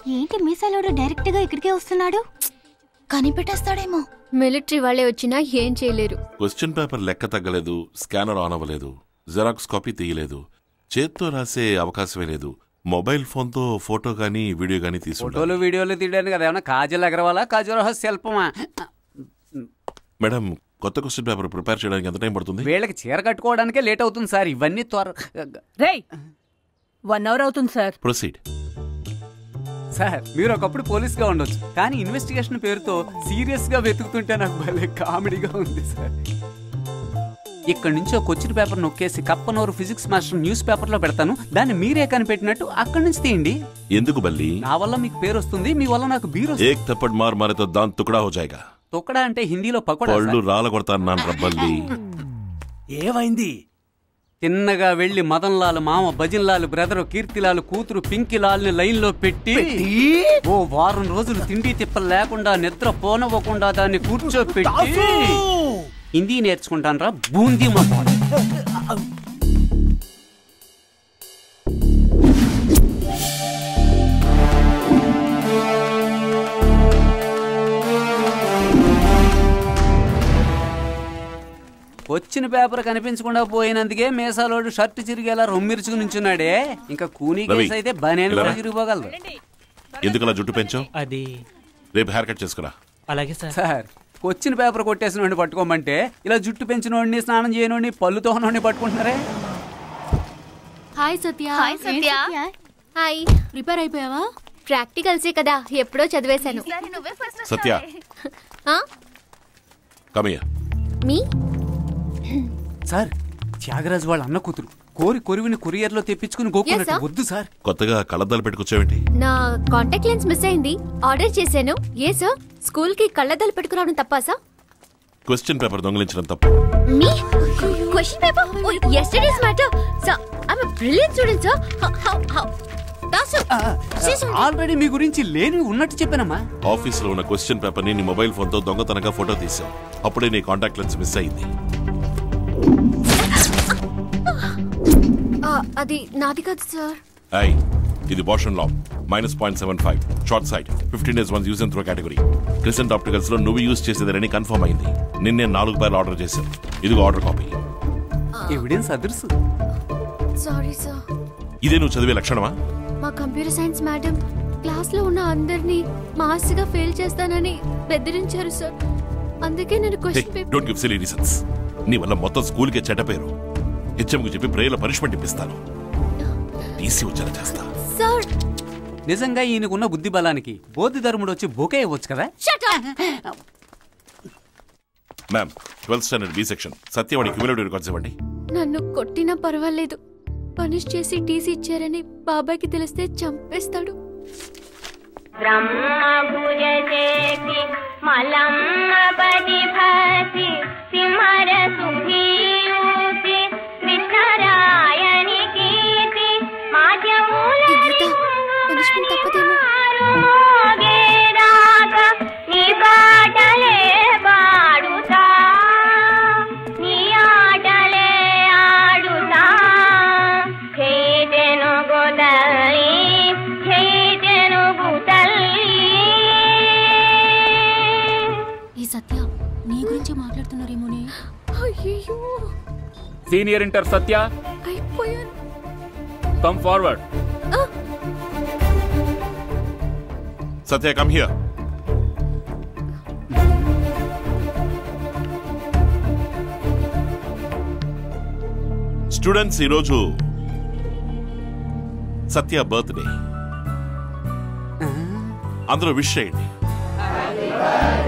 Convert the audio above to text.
ఏంటి మీసాలోడు డైరెక్ట్ గా ఇక్కడికే వస్తున్నాడు కనిపెట్టేస్తాడేమో మిలిటరీ వాళ్ళే వచ్చినా ఏం చేయలేరు క్వశ్చన్ పేపర్ లెక్క తగ్గలేదు స్కానర్ ఆన్ అవ్వలేదు జెరాక్స్ కాపీ తీయలేదు చేత్తో రాసే అవకాశమే లేదు మొబైల్ ఫోన్తో ఫోటో గానీ వీడియో గానీ తీసుకుంటారు ఫోటోలు వీడియోలు తీయడానికి కదా ఏమన్నా కాజల్ అగర్వాలా కాజల్ శిల్పమా మేడం కొత్త క్వశ్చన్ పేపర్ ప్రిపేర్ చేయడానికి ఎంత టైం పడుతుంది వీళ్ళకి చీర కట్టుకోవడానికే లేట్ అవుతుంది సార్ ఇవన్నీ త్వర రేయ్ వన్ అవర్ అవుతుంది సార్ ప్రొసీడ్ సార్ మీరు ఒకప్పుడు పోలీస్గా ఉండొచ్చు కానీ ఇన్వెస్టిగేషన్ పేరుతో సీరియస్గా వెతుకుతుంటే నాకు భలే కామెడీగా ఉంది సార్ ఇక్కడ నుంచి ఒక క్వశ్చన్ పేపర్ నొక్కేసి కప్పనూరు ఫిజిక్స్ మాస్టర్ న్యూస్ పేపర్లో పెడతాను దాన్ని మీరే కనిపెట్టినట్టు అక్కడి నుంచి తీయండి ఎందుకు బల్లి నా వల్ల మీకు పేరు వస్తుంది మీ వల్ల నాకు బీర్ వస్తుంది ఏక్ తప్పడ్ మార్ మారే తో దాన్ తుకడా హో జాయేగా తొక్కడా అంటే హిందీలో పకోడా పళ్ళు సార్. రాల కొడతాను రబ్బల్లి ఏమైంది తిన్నగా వెళ్లి మదన్ లాల్ మామ భజన్ లాల్ బ్రదర్ కీర్తిలాల్ కూతురు పింకి లాల్ ని లైన్ లో పెట్టి ఓ వారం రోజులు తిండి తిప్పలు లేకుండా నిద్ర పోనవ్వకుండా దాన్ని కూర్చోపెట్టి హిందీ నేర్చుకుంటాను రా బూందీ మా వచ్చిన పేపర్ కనిపించకుండా పోయినందుకే మేసాలోడు షర్ట్ చిరిగేలా రొమ్మిరుచుకు నుంచున్నాడే ఇంకా కూనీ రవి, కేసు అయితే బనేను ఇలా కూడా రా. చిరిగిపోగలదు ఎందుకు అలా జుట్టు పెంచావు అది రేపు హెయిర్ కట్ చేసుకురా అలాగే సార్ సార్ వచ్చిన పేపర్ కొట్టేసిన వాడిని పట్టుకోమంటే ఇలా జుట్టు పెంచినోడిని స్నానం చేయనోడిని పళ్ళు తోనోడిని పట్టుకుంటున్నారే hi Satya hi Satya hi prepare అయిపోయావా ప్రాక్టికల్సే కదా ఎప్పుడో చదివేశాను నువ్వే ఫస్ట్ సత్య ఆ? కమయ్య మీ సార్ త్యాగరాజ్ వాళ్ళ అన్న కూతురు కోరి కొరివిని కొరియర్లో తెప్పించుకుని గోకున్నట్టు Yes, sir. వద్దు సార్ కొత్తగా కళ్ళద్దాలు పెట్టుకొచ్చావేంటి నా కాంటాక్ట్ లెన్స్ మిస్ అయింది ఆర్డర్ చేశాను ఏ సార్ స్కూల్ కి కళ్ళద్దాలు పెట్టుకురావడం తప్పా సార్ క్వశ్చన్ పేపర్ దొంగలించడం తప్పు మీ question paper oh yesterday's matter sir I am brilliant student sir how how Dasu already మీ గురించి లేని ఉన్నట్టు చెప్పానమ్మా ఆఫీస్ లో ఉన్న క్వశ్చన్ పేపర్ ని నీ మొబైల్ ఫోన్ తో దొంగతనంగా ఫోటో తీసావు అప్పుడే నీ కాంటాక్ట్ లెన్స్ మిస్ అయింది అది నాది కాదు సార్ ఐ ఇది బాషన్ లా minus point seven five short side fifteen days once use and throw category crescent opticals లో నువ్వు యూజ్ చేసేదని కన్ఫర్మ్ అయింది నిన్నే నాలుగు పేర్లు ఆర్డర్ చేశాను ఇదిగో order copy evidence others sorry sir ఇదే నువ్వు చదివే లక్షణమా మా కంప్యూటర్ సైన్స్ మేడం క్లాస్ లో ఉన్న అందరినీ మాస్ గా ఫెయిల్ చేస్తానని బెదిరించారు సార్ అందుకే నేను question paper don't give silly reasons నీ వల్ల మొత్తం స్కూల్ కే చెడ్డ పేరు హెచ్ఎంకు చెప్పి ప్రేయర్ల పనిష్మెంట్ ఇప్పిస్తాను టీసీ వచ్చేలా చేస్తా సార్ నిజంగా ఈయనకున్న బుద్ధి బలానికి బోధి ధర్ముడు వచ్చి బొకే ఇవ్వచ్చు కదా ma'am twelfth standard B section సత్యవాడి క్యూములేటివ్ రికార్డ్స్ ఇవ్వండి నన్ను కొట్టినా పర్వాలేదు పనిష్ చేసి టీసీ ఇచ్చారని బాబాయ్కి తెలిస్తే చంపేస్తాడు బ్రహ్మభుజేతి మలమ్మ పరిభాసి సింహర సుధీయూతి కృష్ణరాయని కీర్తి మాధ్యమూల పనిష్మెంట్ తప్పదేమో మోగేదాకా నీ పాటలే పాడుతా నీ ఆటలే ఆడుతా చేతెను గొదలి చేతెను గుతల్లి ఈ సత్య నీ గురించి మాట్లాడుతున్నారేమోనే అయ్యో సీనియర్ ఇంటర్ సత్య అయిపోయాను come forward Satya come here students ఈరోజు సత్య బర్త్డే అందరూ విష్ చేయండి